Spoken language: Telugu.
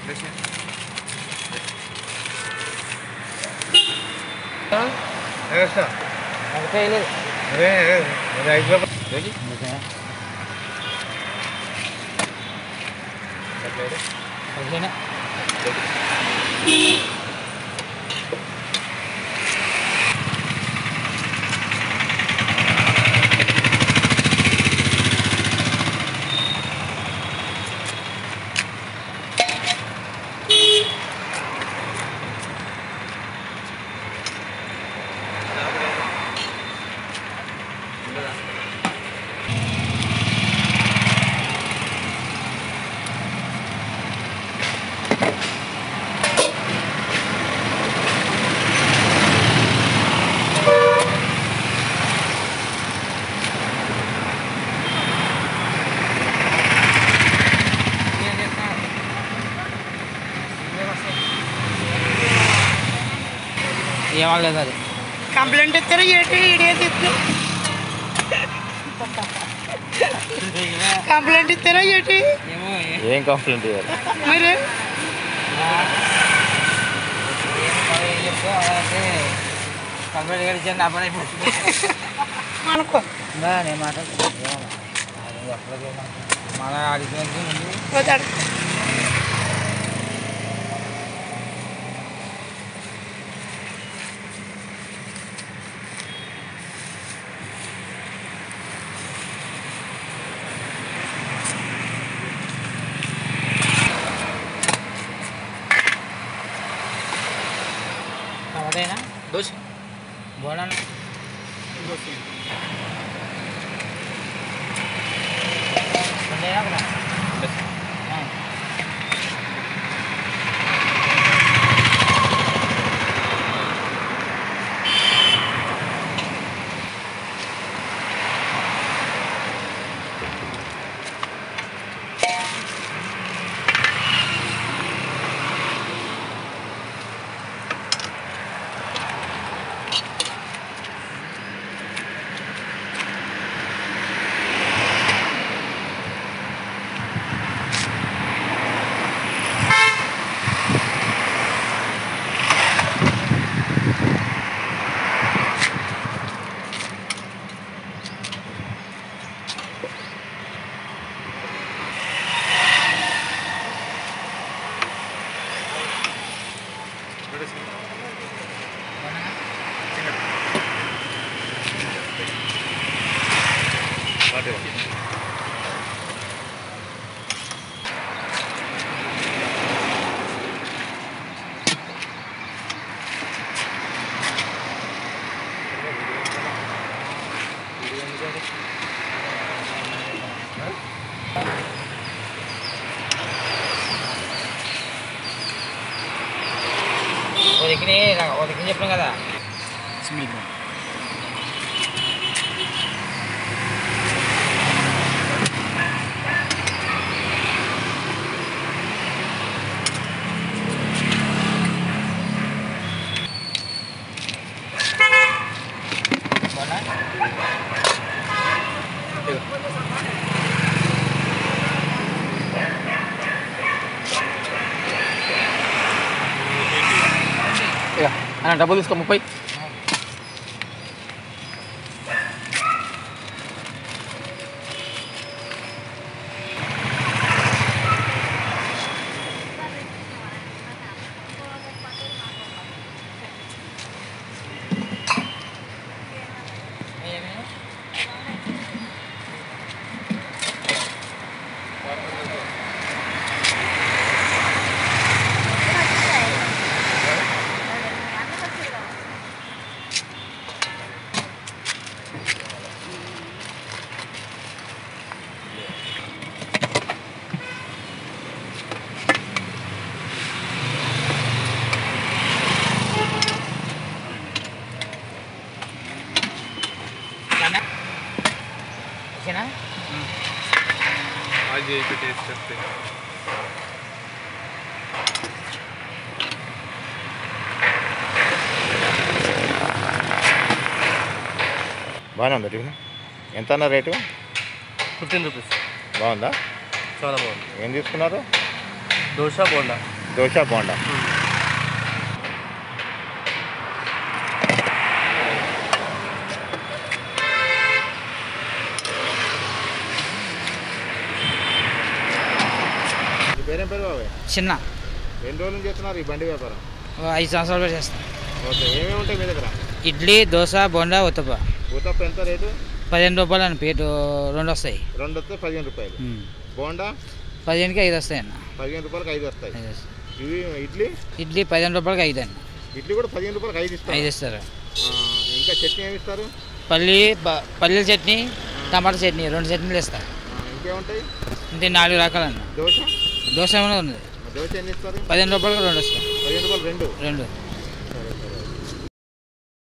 ఏమలేదు అది కంప్లైంట్ ఇస్తారు ఏంటి ఇడియట్ ఇస్తారు కంప్లైంట్ ఇస్తారా ఏంటి ఏమో ఏం కంప్లైంట్ ఇవ్వాలి మీరు చెప్తే అలాగే కంప్లైంట్ గారు ఇచ్చాను నా పని అయిపోతుంది అనుకో నేను మాట్లాడుతున్నాను మన అడిగినందుకు ముందు పోతాడు టమాటైనా దోశ బోనా ఉదికిని ఉదికిని చెప్పాం కదా బోనా అన్న డబ్బులు తీసుకో ముప్పై ఏమి ఓకేనా ఓకేనా आज यही पे टेस्ट करते हैं బాగానే ఉందా టిఫిన్ ఎంత అన్న రేటు ఫిఫ్టీన్ రూపీస్ బాగుందా చాలా బాగుంది ఏం తీసుకున్నారు దోశ బోండా దోశ బోండా మీ పేరేం పేరు బాబాయ్ చిన్న ఎన్ని రోజులు నుంచి చేస్తున్నారు ఈ బండి వ్యాపారం ఓ ఐదు సంవత్సరాలు కూడా చేస్తాం ఓకే ఏమేమి ఉంటాయి మీ దగ్గర ఇడ్లీ దోశ బొండా ఉత్తప ఉతప్ప ఎంత రేటు పదిహేను రూపాయలు అని పేటు రెండు వస్తాయి రెండు వస్తే పదిహేను రూపాయలు ఉమ్. బోండా పదిహేనుకి ఐదు వస్తాయి అన్న పదిహేను రూపాయలకి ఐదు వస్తాయి ఐదు వస్తాయి. ఇవి ఇడ్లీ ఇడ్లీ పదిహేను రూపాయలకి ఐదు అండి ఇడ్లీ కూడా పదిహేను రూపాయలకి ఐదు ఇస్తారు ఐదు ఇస్తారు ఆ, ఇంకా చట్నీ ఏమి ఇస్తారు పల్లి ప- పల్లీల చట్నీ టమాటా చట్నీ రెండు చట్నీలు ఇస్తారు ఆ, ఇంకేముంటాయి ఇంతే నాలుగు రకాలన్న దోశ దోశ కూడా ఉంది దోశ ఎన్ని ఇస్తారు పదిహేను రూపాయలకి రెండు వస్తాయి పదిహేను రూపాయలు రెండు రెండు